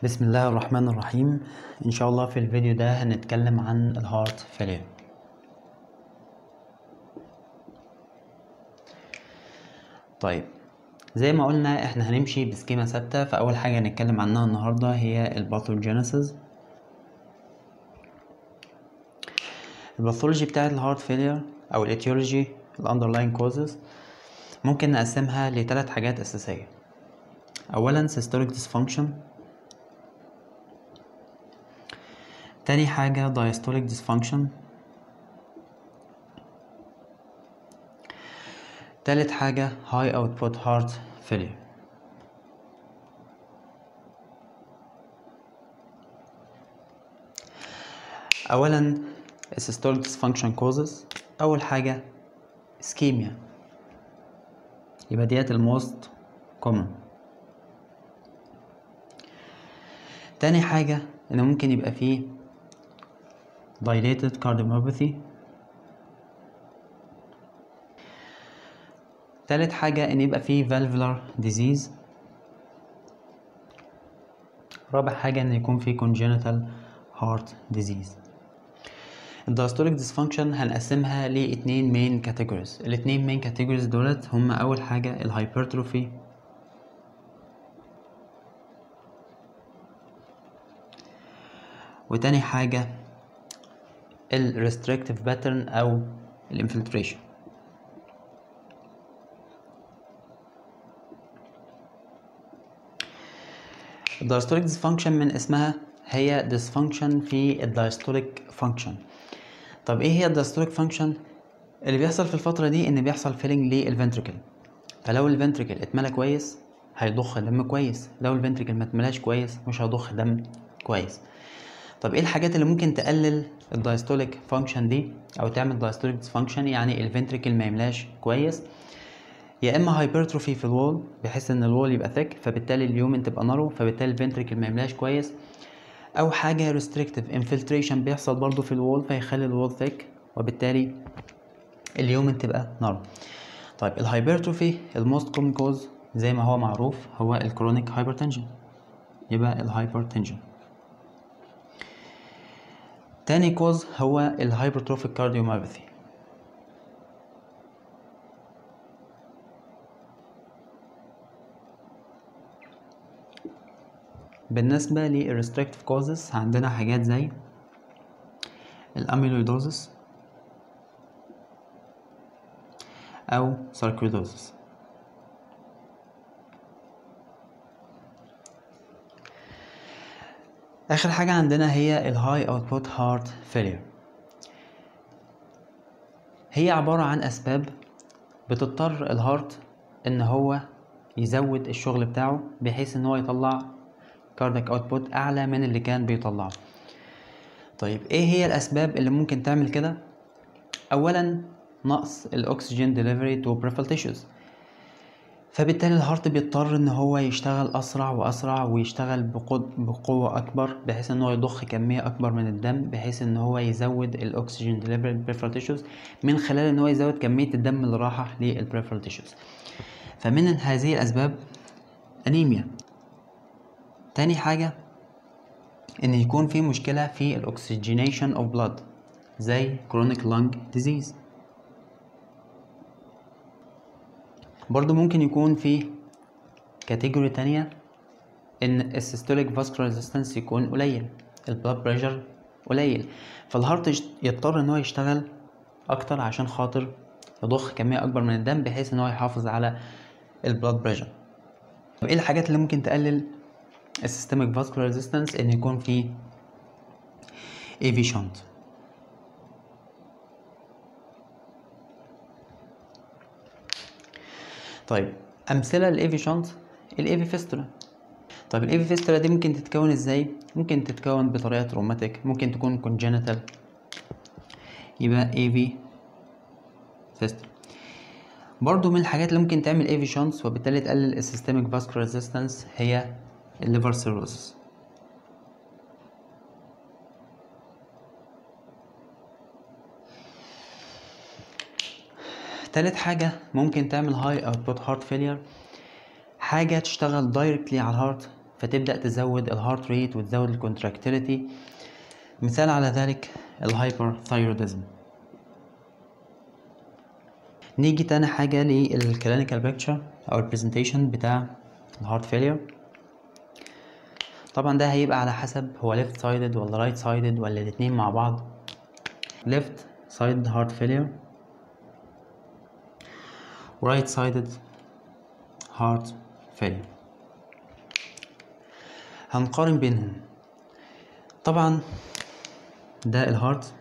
بسم الله الرحمن الرحيم ان شاء الله في الفيديو ده هنتكلم عن الهارت فيلير طيب زي ما قلنا احنا هنمشي بسكيما ثابته فاول حاجه هنتكلم عنها النهارده هي الباثوجينيسيس الباثولوجي بتاعه الهارت فيلير او الاتيولوجي الاندرلاين كوزز ممكن نقسمها لثلاث حاجات اساسيه اولا systolic dysfunction تاني حاجة diastolic dysfunction تالت حاجة high output heart failure أولا systolic dysfunction causes أول حاجة ischemia يبقى ديت الموست common تاني حاجة إن ممكن يبقى فيه dilated cardiomyopathy تالت حاجة إن يبقى فيه valvular disease رابع حاجة إن يكون فيه congenital heart disease الدايستوليك ديسفانكشن هنقسمها لاتنين مين كاتيجوريز الاتنين مين كاتيجوريز دولت هما أول حاجة الهايبرتروفي وتاني حاجة ال restrictive pattern أو الانفلتريشن الدايستوليك dysfunction من اسمها هي dysfunction في الدايستوليك function طب ايه هي الدايستوليك function اللي بيحصل في الفترة دي ان بيحصل فيلينج للفنتريكل فلو الفنتريكل اتملى كويس هيضخ دم كويس لو الفنتريكل ما اتملاش كويس مش هيضخ دم كويس طب ايه الحاجات اللي ممكن تقلل الدايستوليك فانكشن دي او تعمل دايستوليك ديسفانكشن يعني الفنتريكل ما يملاش كويس يا اما هايبرتروفي في الوول بحيث ان الوول يبقى ثيك فبالتالي اليومن تبقى نارو فبالتالي الفنتريكل ما يملاش كويس او حاجه ريستريكتيف انفلتريشن بيحصل برضو في الوول فيخلي الوول ثيك وبالتالي اليومن تبقى نارو طيب الهايبرتروفي الموست كومن كوز زي ما هو معروف هو الكرونيك هايبرتنشن يبقى الهايبرتنشن تاني كوز هو الهايبرتروفيك كارديوميوباثي بالنسبة للريستريكتيف كوزز عندنا حاجات زي الاميلويدوزس او ساركويدوزس اخر حاجة عندنا هي الهاي اوتبوت هارت فيلير هي عبارة عن اسباب بتضطر الهارت ان هو يزود الشغل بتاعه بحيث ان هو يطلع كاردياك اوتبوت اعلى من اللي كان بيطلعه طيب ايه هي الاسباب اللي ممكن تعمل كده اولا نقص الاكسجين ديليفري تو بريفال تيشوز فبالتالي الهارت بيضطر ان هو يشتغل اسرع واسرع ويشتغل بقوه اكبر بحيث ان هو يضخ كميه اكبر من الدم بحيث ان هو يزود الاكسجين ديليفري بريفرال تيشوز من خلال ان هو يزود كميه الدم اللي رايحه للبريفرال تيشوز فمن هذه الاسباب انيميا تاني حاجه ان يكون في مشكله في الاكسجينيشن اوف بلاد زي كرونيك لانج ديزيز برضو ممكن يكون في كاتيجوري تانية ان السيستوليك فاسكولار ريزيستنس يكون قليل البلاد بريشر قليل فالهارت يضطر ان هو يشتغل اكتر عشان خاطر يضخ كمية اكبر من الدم بحيث ان هو يحافظ على البلاد بريشر طب ايه الحاجات اللي ممكن تقلل السيستميك فاسكولار ريزيستنس ان يكون في اي في شنط طيب امثله للايفي شنط الايفي فيستولا طيب الايفي فيستولا دي ممكن تتكون ازاي ممكن تتكون بطريقه روماتيك ممكن تكون كونجنتال يبقى ايفي فيستولا برضو من الحاجات اللي ممكن تعمل ايفي شنطس وبالتالي تقلل السيستميك فاسكولار ريزيستنس هي الليفر سيروسس تالت حاجة ممكن تعمل هاي اوتبوت هارت فيلير حاجة تشتغل دايركتلي على الهارت فتبدأ تزود الهارت ريت وتزود الكونتراكتيليتي مثال على ذلك الهايبر ثايرودزم نيجي تاني حاجة للكلينيكال بيكتشر أو البرزنتيشن بتاع الهارت فيلير طبعا ده هيبقى على حسب هو left sided ولا right sided ولا الاتنين مع بعض left sided heart failure right sided heart failure هنقارن بينهم طبعا ده الهارت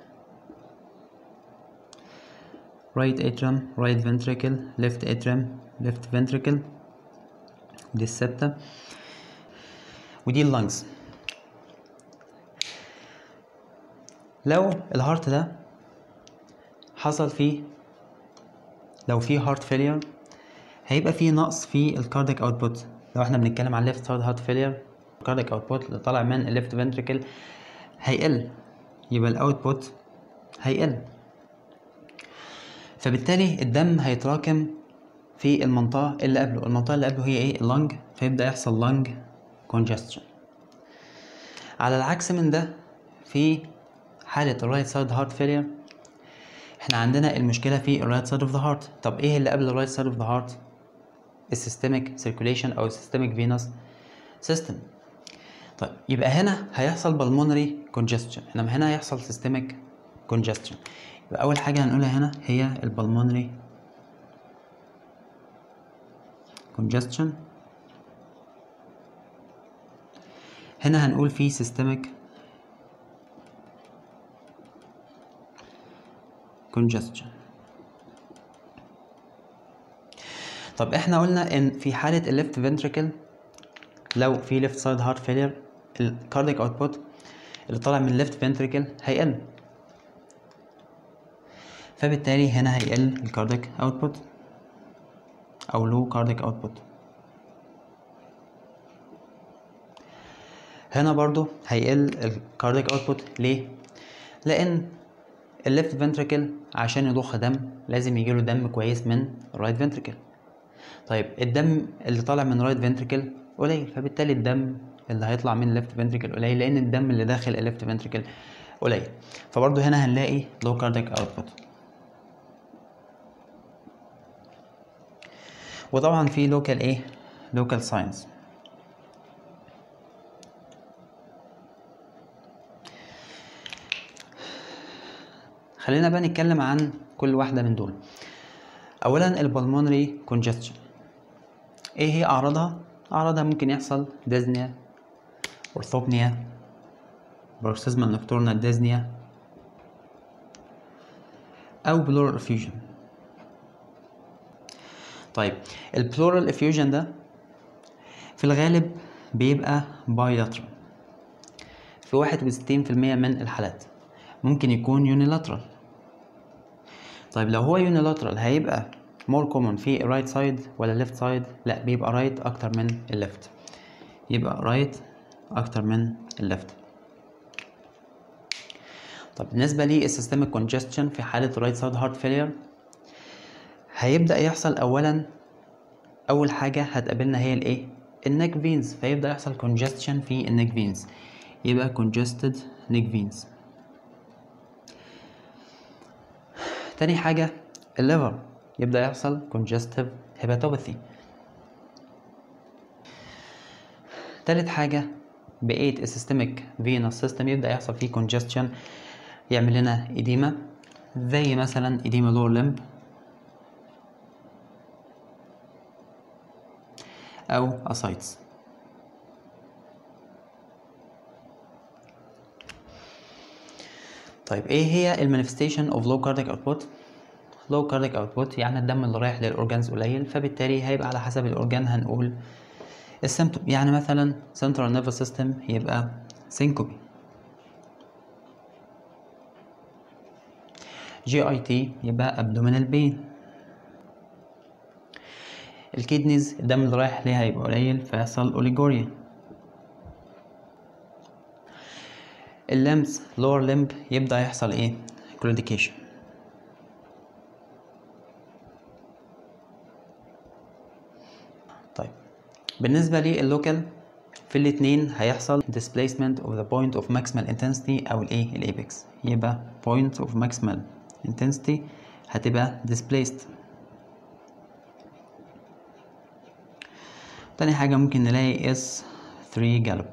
right atrium right ventricle left atrium left ventricle دي السبتة ودي اللنجز لو الهارت ده حصل فيه لو فيه هارت فيلير هيبقى فيه نقص في الكارديك اوتبوت لو احنا بنتكلم عن ليفت سايد هارت فيلير الكارديك اوتبوت اللي طالع من الليفت فنتريكل هيقل يبقى الاوتبوت هيقل فبالتالي الدم هيتراكم في المنطقة اللي قبله المنطقة اللي قبله هي ايه اللنج فيبدأ يحصل لنج congestion على العكس من ده في حالة الرايت سايد هارت فيلير احنا عندنا المشكلة في الرايت سايد اوف ذا هارت طب ايه اللي قبل الرايت سايد اوف ذا هارت السيستميك سيركوليشن او السيستميك فينوس سيستم طيب يبقى هنا هيحصل بالمونري كونجستشن انما هنا هيحصل سيستميك كونجستشن يبقى اول حاجة هنقولها هنا هي البلمونري congestion هنا هنقول في systemic congestion طب احنا قلنا ان في حالة الليفت ventricle لو في left side heart failure الكارديك output اللي طالع من الليفت ventricle هيقل فبالتالي هنا هيقل الكارديك output او low cardiac output هنا برضو هيقل الكاردياك اوتبوت ليه لان الليفت فنتريكل عشان يضخ دم لازم يجيله دم كويس من الرايت فنتريكل طيب الدم اللي طالع من الرايت فنتريكل قليل فبالتالي الدم اللي هيطلع من الليفت فنتريكل قليل لان الدم اللي داخل الليفت فنتريكل قليل فبرضو هنا هنلاقي low cardiac output وطبعا في لوكال ايه لوكال ساينس خلينا بقى نتكلم عن كل واحدة من دول أولا البلمونري كونجستشن إيه هي أعراضها؟ أعراضها ممكن يحصل ديزنيا أورثوبنيا بروكسيزمال نكتورنال ديزنيا أو بلورال افيوجن طيب البلورال افيوجن ده في الغالب بيبقى بايلاترال في واحد وستين في المية من الحالات ممكن يكون يونيلاترال طيب لو هو يونيلاترال هيبقى more common في right side ولا left side لا بيبقى right اكتر من الليفت يبقى right اكتر من الليفت طب بالنسبة للسيستميك كونجستشن في حالة right side heart failure هيبدأ يحصل أولا أول حاجة هتقابلنا هي الإيه؟ النيك فينز فيبدأ يحصل congestion في النيك فينز يبقى congested neck veins تاني حاجة الليفر يبدأ يحصل congestive hepatopathy تالت حاجة بقية السيستميك فينوس سيستم يبدأ يحصل فيه congestion يعمل لنا إديمة زي مثلا إديمة لور لمب أو أسايتس طيب ايه هي المانيفستيشن اوف لو كاردياك اوتبوت لو كاردياك اوتبوت يعني الدم اللي رايح للاورجانز قليل فبالتالي هيبقى على حسب الاورجان هنقول السيمتوم يعني مثلا سنترال نيرفس سيستم يبقى سينكوبي جي اي تي يبقى ابدومينال بين الكيدنيز الدم اللي رايح ليها يبقى قليل فيحصل اوليجوريا اللمس لور لمب يبدأ يحصل ايه كلوديكيشن طيب بالنسبة للوكال في الاتنين هيحصل displacement of the point of maximal intensity او الايه الايبكس يبقى point of maximal intensity هتبقى displaced تاني حاجة ممكن نلاقي S 3 جالوب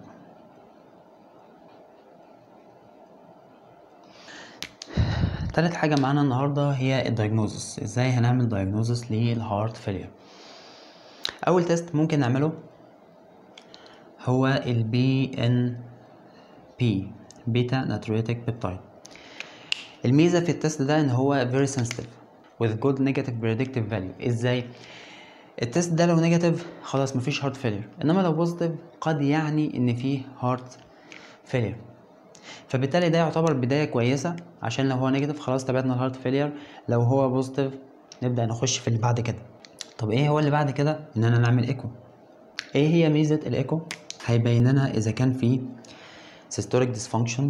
تالت حاجة معانا النهاردة هي الدايجنوزس ازاي هنعمل دايجنوزس للهارت فيلير أول تيست ممكن نعمله هو ال BNP بيتا ناتريوتيك بيبتايد الميزة في التست ده ان هو very sensitive with good negative predictive value ازاي التست ده لو نيجاتيف خلاص مفيش هارت فيلير انما لو بوزيتيف قد يعني ان فيه هارت فيلير فبالتالي ده يعتبر بداية كويسة عشان لو هو نيجاتيف خلاص تابعنا الهارت فيلير لو هو بوزيتيف نبدأ نخش في اللي بعد كده طب ايه هو اللي بعد كده اننا نعمل ايكو ايه هي ميزة الايكو هيبين لنا اذا كان في systolic dysfunction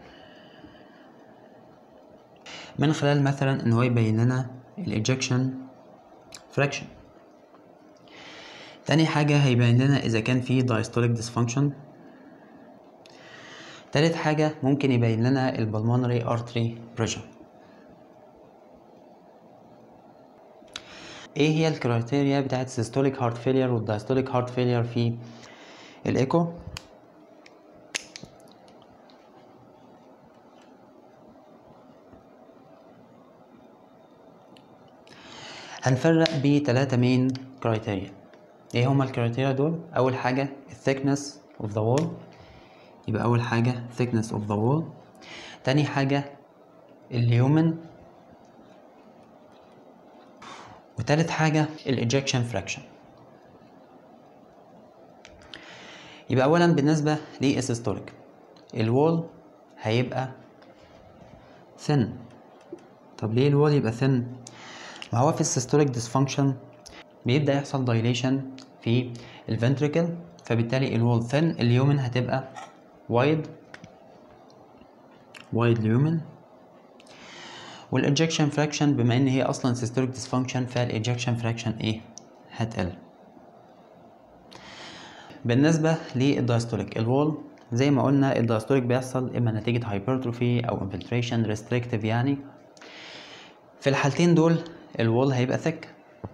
من خلال مثلا ان هو يبين لنا الاجكشن fraction تاني حاجة هيبين لنا إذا كان في diastolic dysfunction تالت حاجة ممكن يبين لنا ال pulmonary artery pressure ايه هي الكرايتيريا بتاعت systolic heart failure وال diastolic heart failure في الايكو هنفرق بتلاتة مين كرايتيريا ايه هما الكرايتيريا دول اول حاجة thickness of the wall يبقى اول حاجة thickness of the wall تاني حاجة اليومن وتالت حاجة الاجكشن fraction يبقى اولا بالنسبة للسيستوليك الوول هيبقى thin طب ليه الوول يبقى thin ما هو في السيستوليك ديسفانكشن بيبدأ يحصل دايليشن في الفنتريكل فبالتالي الوول ثين اليومن هتبقى وايد وايد اليومن والاجكشن فراكشن بما ان هي اصلا سيستوليك ديسفانكشن فالاجكشن فراكشن ايه هتقل بالنسبة للدايستوليك الوول زي ما قلنا الدايستوليك بيحصل اما نتيجة هايبرتروفي او انفلتريشن ريستريكتيف يعني في الحالتين دول الوول هيبقى ثيك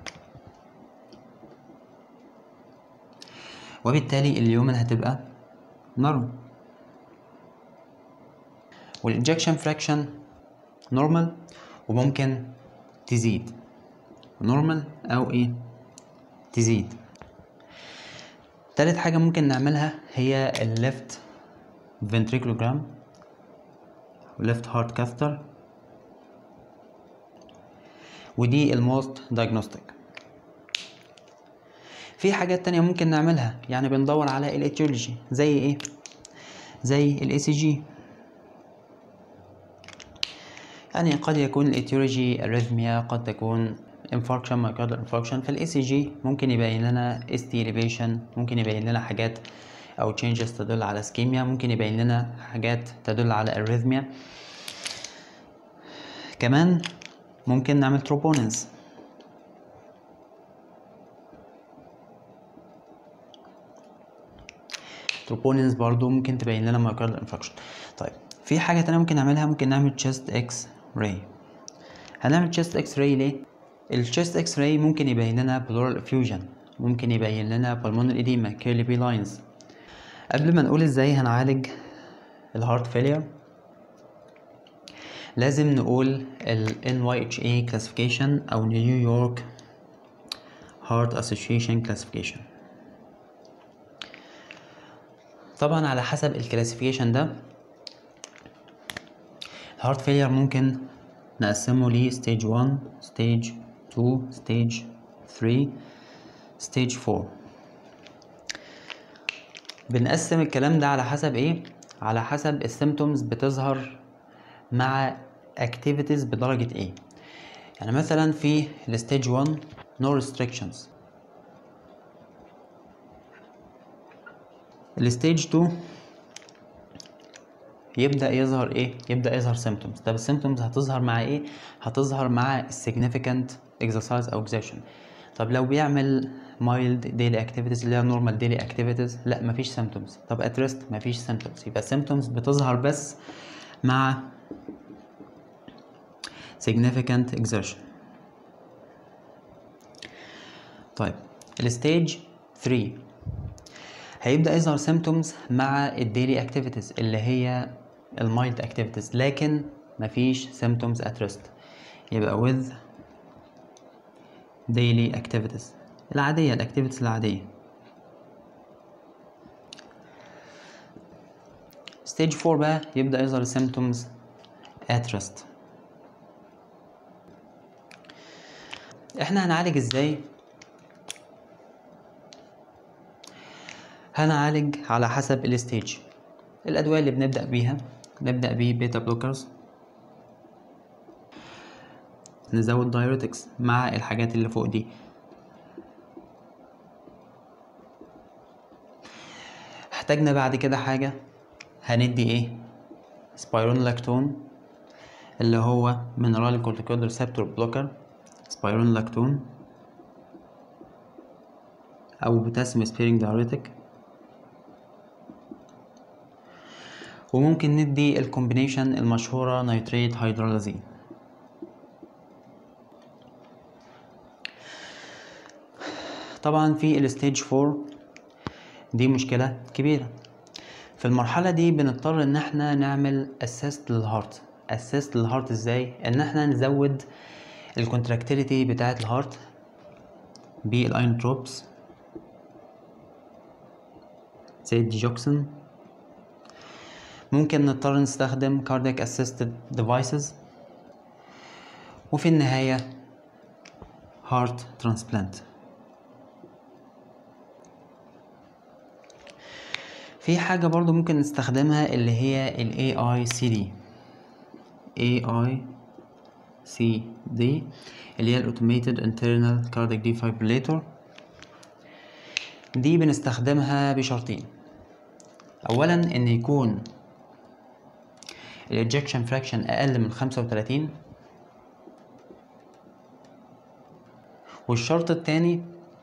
وبالتالي اليومن هتبقى نارو والانجكشن فراكشن نورمال وممكن تزيد نورمال او ايه تزيد تالت حاجة ممكن نعملها هي الليفت ventriculogram left heart catheter ودي الموست diagnostic في حاجات تانية ممكن نعملها يعني بندور على الاتيولوجي زي ايه زي الاي سي جي يعني قد يكون الاتيولوجي اريثميا قد تكون انفاركشن مايكاردال انفاركشن فالاي سي جي ممكن يبين لنا اس تي elevation ممكن يبين لنا حاجات او changes تدل على اسكيميا ممكن يبين لنا حاجات تدل على اريثميا كمان ممكن نعمل تروبونينز تروبونينز برضو ممكن تبين لنا مايكاردال انفاركشن طيب في حاجة تانية ممكن نعملها ممكن نعمل chest اكس راي هنعمل chest اكس راي ليه؟ الشيست اكس راي ممكن يبين لنا pleural effusion ممكن يبين لنا pulmonary edema curly B lines قبل ما نقول ازاي هنعالج الهارت فيلير لازم نقول ال NYHA classification أو New York Heart Association classification طبعا على حسب الكلاسيفيكيشن ده الهارت فيلير ممكن نقسمه ل stage 1 stage 2 stage 3 stage 4 بنقسم الكلام ده على حسب ايه على حسب السيمتومز بتظهر مع activities بدرجة ايه يعني مثلا في الستيج 1 no restrictions الستيج 2 يبدأ يظهر ايه يبدأ يظهر symptoms طب السيمتومز هتظهر مع ايه هتظهر مع significant exercise او exertion طب لو بيعمل mild daily activities اللي هي normal daily activities لا مفيش symptoms طب at rest مفيش symptoms يبقى symptoms بتظهر بس مع significant exertion طيب الستيج 3 هيبدأ يظهر symptoms مع الديلي activities اللي هي المايلد activities لكن مفيش symptoms at rest يبقى with daily activities العادية الاكتيفيتيز العادية ستيج 4 بقى يبدأ يظهر symptoms at rest احنا هنعالج ازاي هنعالج على حسب الستيج الأدوية اللي بنبدأ بيها نبدأ ببيتا بلوكرز نزود دايوريتكس مع الحاجات اللي فوق دي احتاجنا بعد كده حاجة هندي ايه سبايرونلاكتون اللي هو مينرال كورتيكويد ريسبتور بلوكر سبايرونلاكتون او بوتاسيوم سبيرنج دايوريتك وممكن ندي الكومبينيشن المشهورة نيتريت هيدرولازين طبعا في الستيج 4 دي مشكلة كبيرة في المرحلة دي بنضطر ان احنا نعمل اسيست للهارت اسيست للهارت ازاي ان احنا نزود الكونتراكتيليتي بتاعة الهارت بالاينوتروبس زي الديجوكسين ممكن نضطر نستخدم cardiac assisted devices وفي النهاية heart transplant في حاجة برضو ممكن نستخدمها اللي هي ال AICD AICD اللي هي ال Automated Internal Cardiac Defibrillator دي بنستخدمها بشرطين أولا إن يكون ال ejection fraction أقل من خمسة وتلاتين والشرط التاني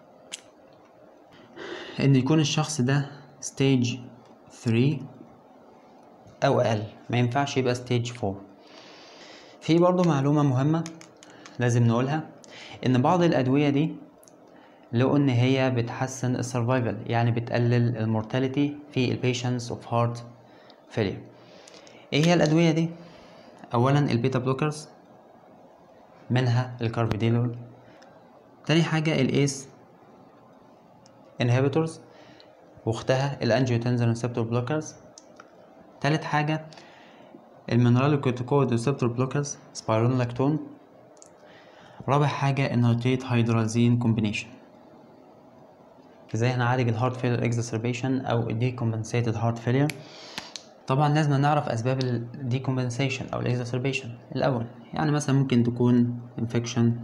إن يكون الشخص ده stage 3 أو أقل ما ينفعش يبقى stage 4 في برضو معلومة مهمة لازم نقولها إن بعض الأدوية دي لقوا إن هي بتحسن السرفايفل يعني بتقلل المورتاليتي في البيشنتس اوف هارت failure ايه هي الأدوية دي؟ أولا البيتا بلوكرز منها الكارفيديلول تاني حاجة الايس انهبيتورز واختها الانجيوتنزين ريسبتور بلوكرز تالت حاجة المينرال كورتيكويد ريسبتور بلوكرز سبايرونلاكتون رابع حاجة النيتريت هيدرازين كومبينيشن ازاي هنعالج الهارت فيلر اكزاسربيشن او الديكومبنسيتد هارت فيلر طبعا لازم نعرف اسباب الديكومبنسيشن او الاكزاسربيشن الاول يعني مثلا ممكن تكون انفكشن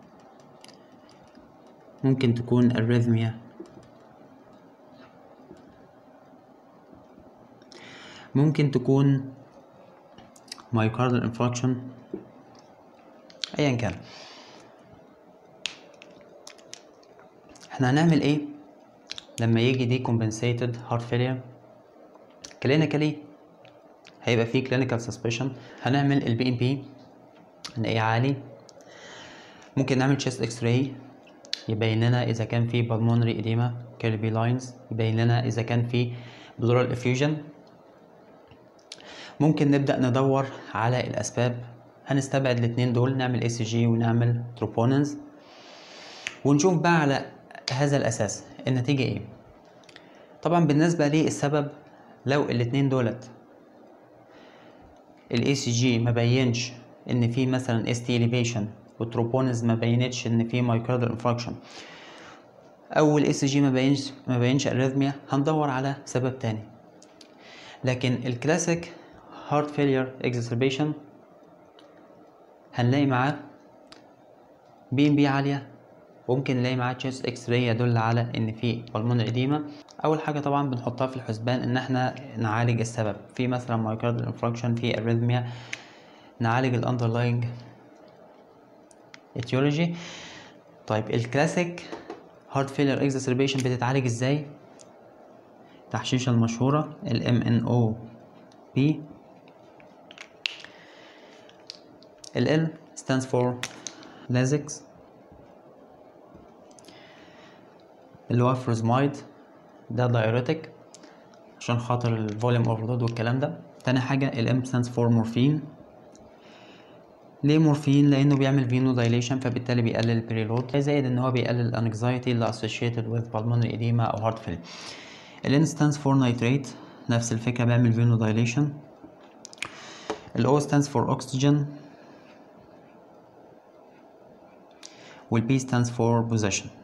ممكن تكون arrhythmia ممكن تكون myocardial infarction ايا كان احنا هنعمل ايه لما يجي decompensated heart failure clinically هيبقى فيه clinical suspicion هنعمل ال BNP نلاقيه عالي ممكن نعمل chest x-ray يبين لنا اذا كان في pulmonary edema Kirby lines يبين لنا اذا كان في pleural effusion ممكن نبدأ ندور على الأسباب هنستبعد الاتنين دول نعمل اي سي جي ونعمل تروبوننز ونشوف بقى على هذا الأساس النتيجة ايه طبعا بالنسبة للسبب لو الاتنين دولت الاي سي جي ما بينش ان في مثلا اس تي اليفيشن والتروبونز ما بينتش ان في مايكاردال انفراكشن او الاي سي جي ما بينش ما بينش اريثميا هندور على سبب تاني لكن الكلاسيك هارت فيلير اكزاسربيشن هنلاقي معاه بي ام بي عاليه وممكن نلاقي معاه تشيست اكس راي يدل على ان في بالمون اديما اول حاجه طبعا بنحطها في الحسبان ان احنا نعالج السبب في مثلا مايكاردال انفراكشن في اريثميا نعالج الاندرلاينج اتيولوجي طيب الكلاسيك هارت فيلر اكزاسربيشن بتتعالج ازاي تحشيشة المشهورة ال MNOP ال L stands for Lasix اللي هو فروزمايد ده دايوريتك عشان خاطر الفوليوم اوفرلود والكلام ده تاني حاجة ال M stands for مورفين ليه مورفين لانه بيعمل فينو دايليشن فبالتالي بيقلل البريلود زائد ان هو بيقلل الانكزايتي اللي associated with pulmonary edema او heart failure ال N stands for nitrate نفس الفكرة بيعمل فينو دايليشن ال O stands for oxygen وال P stands for position